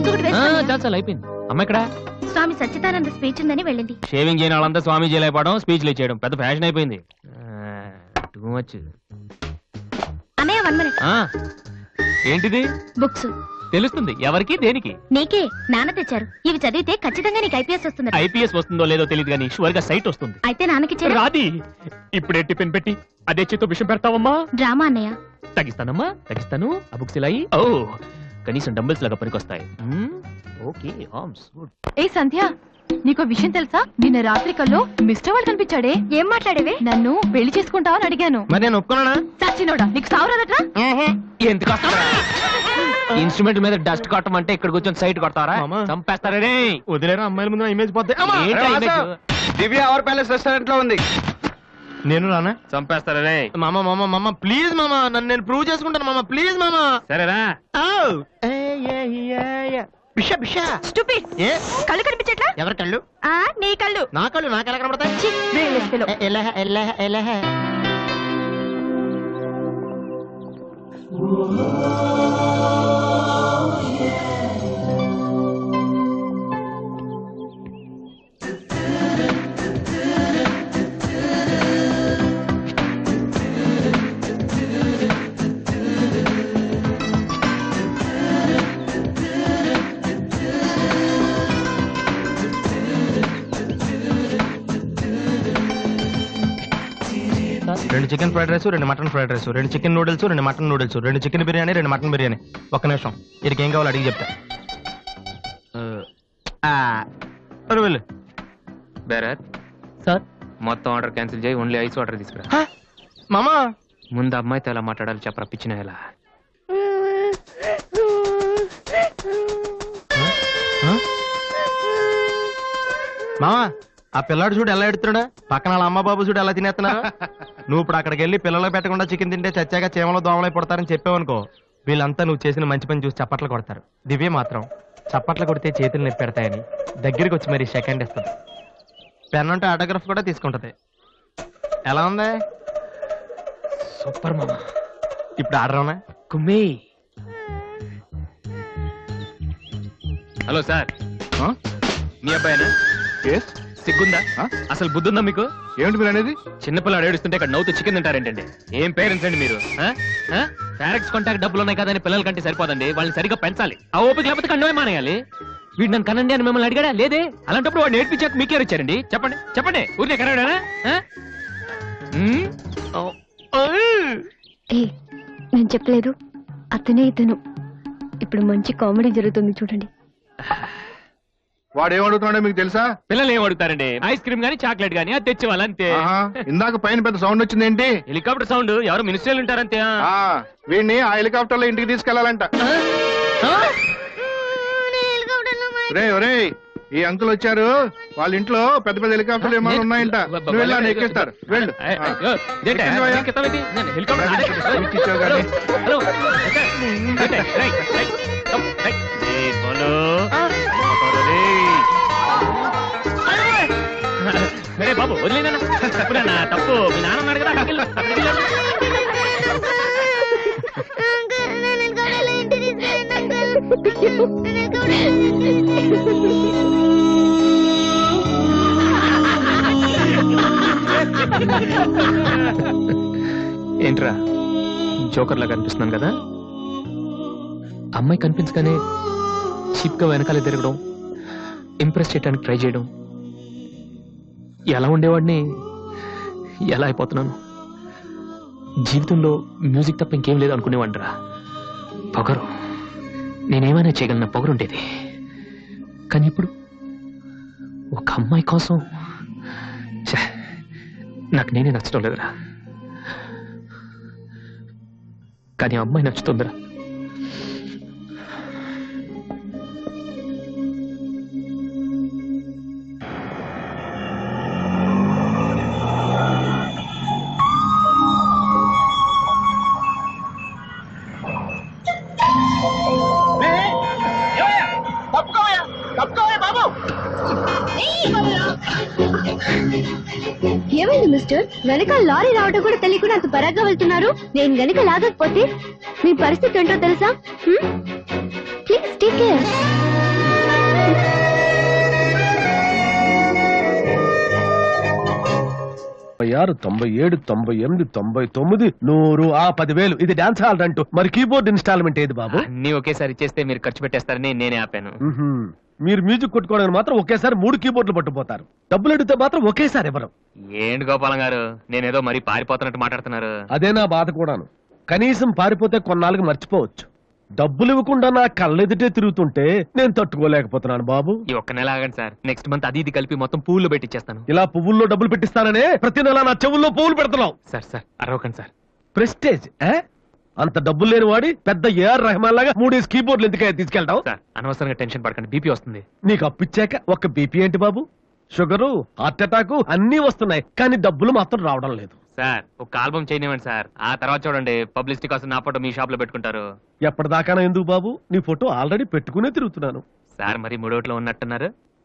ఇంకొకటి ఆ, వేసుకోండి. చాలు చాలు అయిపోయింది అమ్మ ఇక్కడ స్వామి సచ్చిదానంద స్పీచ్ ఉందని వెళ్ళింది షేవింగ్ చేయని వాళ్ళంతా స్వామీజీ అయిపోవడం స్పీచ్లు ఇచ్చేయడం పెద్ద ఫ్యాషన్ అయిపోయింది టూ మచ్ అన్నయ్య వన్ మినిట్ ఏంటిది బుక్స్ తెలుస్తుంది ఎవరికి దేనికి నీకే నాన్న తెచ్చారు ఇవి చదివితే ఖచ్చితంగా నీకు ఐపీఎస్ వస్తుంది ఐపీఎస్ వస్తుందో లేదో తెలియదు కానీ షువర్ గా సైట్ వస్తుంది అయితే నాన్నకి రాది ఇప్పుడే టిఫిన్ పెట్టి అదే చేత్తో విషయం పెడతావమ్మా డ్రామా అన్నయ్య తగ్గిస్తానమ్మా తగ్గిస్తాను ఆ బుక్స్ ఇలా అయ్యి. ఓ కనీసం డంబుల్స్ లాగా పనికొస్తాయి మ్మ్. ఓకే ఆర్మ్స్ గుడ్ ఏ సంధ్య నీకో విషయం తెలుసా నిన్న రాత్రి కల్లో మిస్టర్ వాళ్ళు కనిపించాడే ఏం మాట్లాడేవే నన్ను పెళ్లి చేసుకుంటావని అడిగాను మరి నేను ఒప్పుకున్నానా సచ్చినోడా నీకు సావరాదట్రా ఎందుకు ఇన్స్ట్రుమెంట్ మీద డస్ట్ కొట్టమంటే ఇక్కడ కూర్చొని సైట్ కొడతారా చంపేస్తారే వదిలేరా అమ్మాయిల ముందు ఇమేజ్ పోతే దివ్య అవర్ ప్యాలెస్ రెస్టారెంట్ లో ఉంది నేను రానా చంపేస్తారే మామ మామ మామ ప్లీజ్ మామ నన్ను నేను ప్రూవ్ చేసుకుంటాను మామ ప్లీజ్ మామ సరేరా బిషా బిషా స్టూపిడ్ ఏ కళ్ళు కనిపించట్లా ఎవరి కళ్ళు ఆ నీ కళ్ళు నా కళ్ళు నాకు ఎలా కనబడతాయి ఛీ, brainless fellow. ఎలా ఎలా ఎలా రెండు చికెన్ ఫ్రైడ్ రైస్ రెండు మటన్ ఫ్రైడ్ రైస్ రెండు చికెన్ నూడిల్స్ రెండు మటన్ నూడిల్స్ రెండు చికెన్ బిర్యానీ రెండు మటన్ బిర్యానీ ఒక్క నిమిషం వీరికి ఏం కావాలో అడిగి చెప్తా ఆ, సరే వెళ్ళు బేరత్ సార్ మొత్తం ఆర్డర్ క్యాన్సిల్ చేయి ఓన్లీ ఐస్ వాటర్ తీసుకురా మామా ముందు అమ్మాయితో ఎలా మాట్లాడాలి చెప్పరా పిచ్చిన ఎలా మామా ఆ పిల్లాడు చూడు ఎలా ఎడుతున్నాడా పక్కన వాళ్ళ అమ్మ బాబు చూడు ఎలా తినేస్తున్నా నువ్వు ఇప్పుడు అక్కడికి వెళ్ళి పిల్లలకు పెట్టకుండా చికెన్ తింటే చచ్చాక చీమలో దోమలై పుడతారని చెప్పావనుకో వీళ్ళంతా నువ్వు చేసిన మంచి పని చూసి చప్పట్లు కొడతారు దివ్య మాత్రం చప్పట్లు కొడితే చేతులు నొప్పి పెడతాయని దగ్గరికి వచ్చి మరి సెకండ్ ఇస్తుంది పెన్ ఉంటే ఆటోగ్రాఫ్ కూడా తీసుకుంటది ఎలా ఉంది సూపర్ మామ ఇప్పుడు ఆడరావునా కుమ్మి హలో సార్ మీ అబ్బాయినా సిగ్గుందా అసలు బుద్ధుందా మీకు ఏమిటి మీరు అనేది చిన్నపిల్లాడు ఏడుస్తుంటే ఇక్కడ నవ్వుతూ చికెన్ తింటారేంటండి ఏం పేరెంట్స్ అండి మీరు పేరెంట్స్ కాంటాక్ట్ డబ్బులు ఉన్నాయి కదని పిల్లల కంటే సరిపోదండి వాళ్ళని సరిగ్గా పెంచాలి ఆ ఓపిక లేకపోతే కండమే మానేయాలి వీడు నన్ను కనండి అని మిమ్మల్ని అడిగాడా లేదే అలాంటప్పుడు వాడు నేర్పించాక మీకే ఇచ్చారండి చెప్పండి చెప్పండి ఊరికే కనడానా ఏ నేను చెప్పలేదు అతనే ఇతను ఇప్పుడు మంచి కామెడీ జరుగుతుంది చూడండి వాడు ఏమడుగుతున్నాడో మీకు తెలుసా పిల్లలు ఏం అడుగుతారండి ఐస్ క్రీమ్ గానీ చాక్లెట్ గానీ అది తెచ్చి వాళ్ళంతే ఆహా, ఇందాక పైన పెద్ద సౌండ్ వచ్చింది ఏంటి హెలికాప్టర్ సౌండ్ ఎవరు మినిస్టర్లు ఉంటారంతే ఆ, వీడిని ఆ హెలికాప్టర్ లో ఇంటికి తీసుకెళ్లాలంట రే ఒరే ఈ అంకుల్ వచ్చారు వాళ్ళ ఇంట్లో పెద్ద పెద్ద హెలికాప్టర్లు ఏమైనా ఉన్నాయంట నువ్వు వెళ్ళి ఆయన ఎక్కిస్తారు వెళ్ళు ఆ. ఎక్కించవయ్యా. ఎక్కించావు కానీ. హలో సరే బాబు వదిలేనా తప్పునా తప్పు మీ నాన్న ఉన్నాడు కదా అక్కడికి వెళ్ళు, అక్కడికి వెళ్ళు. ఏంట్రా జోకర్ లాగా కనిపిస్తున్నాను కదా అమ్మాయి కనిపించగానే చీప్ గా వెనకాల తిరగడం ఇంప్రెస్ చేయడానికి ట్రై చేయడం ఎలా ఉండేవాడిని ఎలా అయిపోతున్నాను జీవితంలో మ్యూజిక్ తప్ప ఇంకేం లేదు అనుకునేవాడిరా పొగరు నేనేమైనా చేయగలన పొగరు ఉండేది కానీ ఇప్పుడు ఒక అమ్మాయి కోసం ఛే, నాకు నేనే నచ్చడం లేదురా కానీ ఆ అమ్మాయి నచ్చుతుందిరా ఏమైంది మిస్టర్ వెనక లారీ రావడం కూడా తెలియకుండా అంత పరాగ్గా వెళ్తున్నారు నేను గనుక లాగకపోతే మీ పరిస్థితి ఏంటో తెలుసా ప్లీజ్ టేక్ కేర్ ఆరు తొంభై ఏడు తొంభై ఎనిమిది తొంభై తొమ్మిది నూరు ఆ పదివేలు ఇది డాన్స్ హాల్ అంటూ మరి కీబోర్డ్ ఇన్స్టాల్మెంట్ ఏది బాబు అన్ని ఒకేసారి ఇచ్చేస్తే మీరు ఖర్చు పెట్టేస్తారని నేనే ఆపాను మ్మ్హ్మ్. మీరు మ్యూజిక్ కొట్టుకోవడానికి మాత్రం ఒకేసారి మూడు కీబోర్డులు పట్టుకుపోతారు డబ్బులు అడిగితే మాత్రం ఒకేసారి ఇవ్వరు ఏంటి గోపాలం గారు నేనేదో మరీ పారిపోతున్నట్టు మాట్లాడుతున్నారు అదే నా బాధ కూడాను కనీసం పారిపోతే కొన్నాళ్ళకి మర్చిపోవచ్చు డబ్బులు ఇవ్వకుండా నా కళ్ళెదుటే తిరుగుతుంటే నేను తట్టుకోలేకపోతున్నాను బాబు ఈ ఒక్క నెల ఆగండి సార్ నెక్స్ట్ మంత్ అది ఇది కలిపి మొత్తం పూల్లో పెట్టిచ్చేస్తాను ఇలా పువ్వుల్లో డబ్బులు పెట్టిస్తాననే ప్రతి నెల నా చెవుల్లో పువ్వులు పెడుతున్నావు సార్ సార్ అరవకండి సార్ ప్రెస్టేజ్ ఏ? అంత డబ్బులు లేని వాడి పెద్ద ఏఆర్ రెహమాన్ లాగా మూడేసి కీబోర్డులు ఎందుకయ్యా తీసుకెళ్తావు సార్ అనవసరంగా టెన్షన్ పడకండి బీపీ వస్తుంది నీకు అప్పిచ్చాక ఒక్క బీపీ ఏంటి బాబు షుగరు హార్ట్ అటాక్ అన్నీ వస్తున్నాయి కానీ డబ్బులు మాత్రం రావడం లేదు సార్ ఒక ఆల్బమ్ చేయనివ్వండి సార్ ఆ తర్వాత చూడండి పబ్లిసిటీ కోసం నా ఫోటో మీ షాప్ లో పెట్టుకుంటారు ఎప్పటిదాకానా ఎందుకు బాబు నీ ఫోటో ఆల్రెడీ పెట్టుకునే తిరుగుతున్నాను సార్ మరి మూడోట్లో ఉన్నట్టున్నారు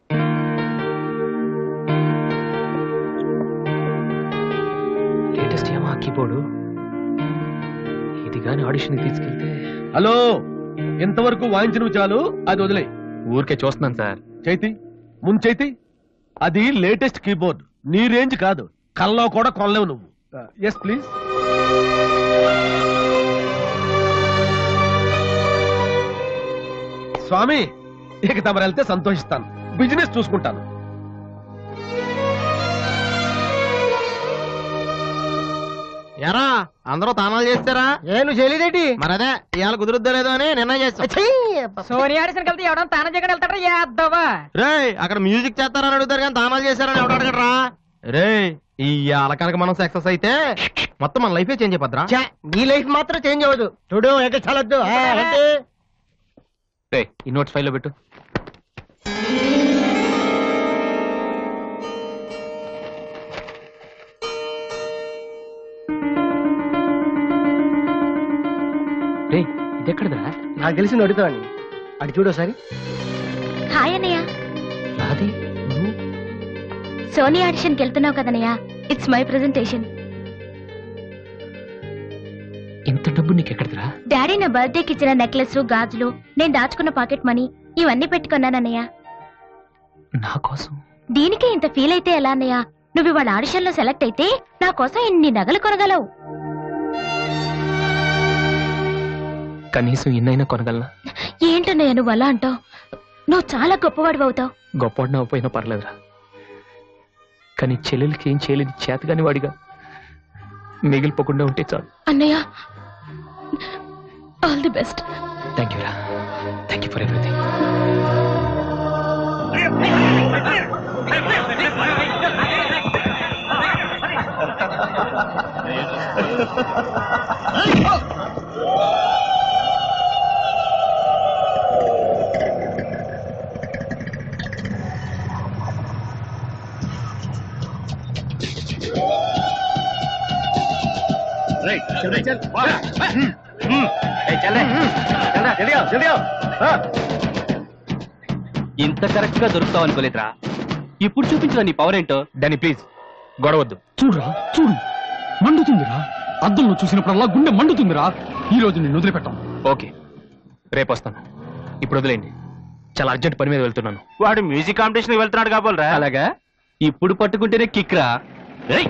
లేటెస్ట్ ఏమో కీబోర్డు ఇది కానీ ఆడిషన్ తీసుకెళ్తే హలో ఇంతవరకు వాయించిన చాలు అది వదిలే ఊరికే చూస్తున్నాను సార్ చైతి ముంచైతి అది లేటెస్ట్ కీబోర్డ్ నీ రేంజ్ కాదు కల్లో కూడా కొనలేవు నువ్వు ఎస్ ప్లీజ్ స్వామి ఇక తమరు వెళ్తే సంతోషిస్తాను బిజినెస్ చూసుకుంటాను ఎరా అందరూ తానాలు చేస్తారా ఏను చేయలేదేటి మరి అదే ఇవాళ కుదురుద్దో లేదో అని నిర్ణయం చేస్తాం సోనియా ఆడిషన్ కలితే ఎవడం తానం చేయడం వెళ్తాడా యాద్దవా రే అక్కడ మ్యూజిక్ చేస్తారని అడుగుతారు కానీ తానాలు చేస్తారని ఎవడు అడగడరా రే ఈ కనుక మనం సక్సెస్ అయితే మొత్తం మన లైఫే చేంజ్ అయిపోద్రా నీ లైఫ్ మాత్రం చేంజ్ అవ్వదు చూడు ఎక్కడ చాలొద్దు ఆ, అంటే రే ఈ నోట్స్ ఫైల్లో పెట్టు రే ఇది ఎక్కడదా నాకు తెలిసి అడుగుతాను అడి చూడు ఒకసారి హాయ్ అన్నయ్య రాది నువ్వు సోనీ ఆడిషన్కి వెళ్తున్నావు కదన్నయ్య ఇట్స్ మై ప్రెజెంటేషన్ ఇంత డబ్బు నీకు ఎక్కడదిరా డాడీ నా బర్త్డేకి ఇచ్చిన నెక్లెస్ గాజులు నేను దాచుకున్న పాకెట్ మనీ ఇవన్నీ పెట్టుకున్నానన్నయ్య నా కోసం దీనికి ఇంత ఫీల్ అయితే ఎలా అన్నయ్య నువ్వు ఇవాళ ఆడిషన్ లో సెలెక్ట్ అయితే నా కోసం ఇన్ని నగలు కొనగలవు కనీసం ఇన్నైనా కొనగలనా ఏంటన్నయ్య నువ్వు అలా అంటావు నువ్వు చాలా గొప్పవాడు అవుతావు గొప్పవాడిని అవ్వపోయినా పర్లేదురా కానీ చెల్లెలకి ఏం చేయలేదు చేతగాని వాడిగా మిగిలిపోకుండా ఉంటే చాలు అన్నయ్య all the best thank you రా థ్యాంక్ యూ ఫర్ ఎవ్రీథింగ్ ఇంత కరెక్ట్ గా దొరుకుతావు అనుకోలేదురా ఇప్పుడు చూపించు నీ పవర్ ఏంటో డానీ ప్లీజ్ గొడవద్దు చూడురా చూడు మండుతుందిరా అద్దంలో చూసినప్పుడల్లా గుండె మండుతుందిరా ఈ రోజు నిన్ను వదిలిపెట్టాం ఓకే రేపు వస్తాను ఇప్పుడు వదిలేండి చాలా అర్జెంట్ పని మీద వెళ్తున్నాను వాడు మ్యూజిక్ కాంపిటీషన్ వెళ్తున్నాడు కాబోలరా అలాగా ఇప్పుడు పట్టుకుంటేనే కిక్ రా ఏయ్!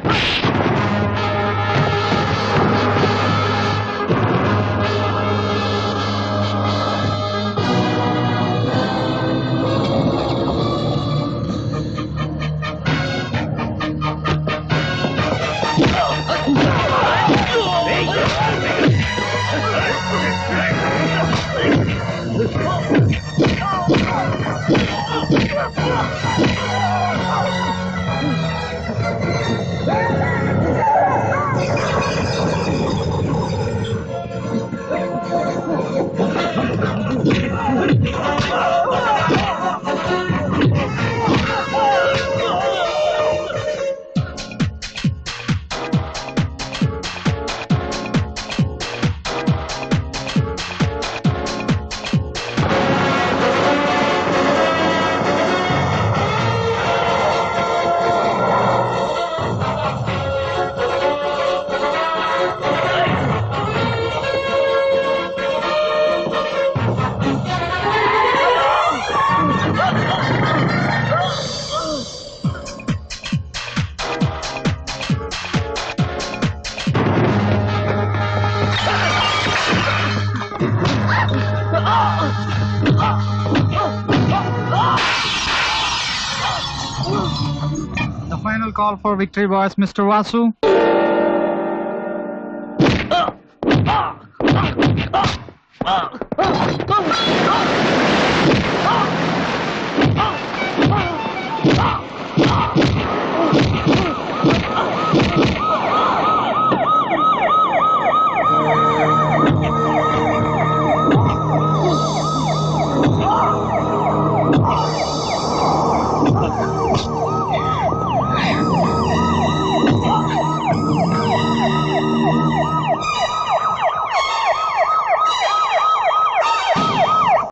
call for victory boys, Mr. Vasu. ఆ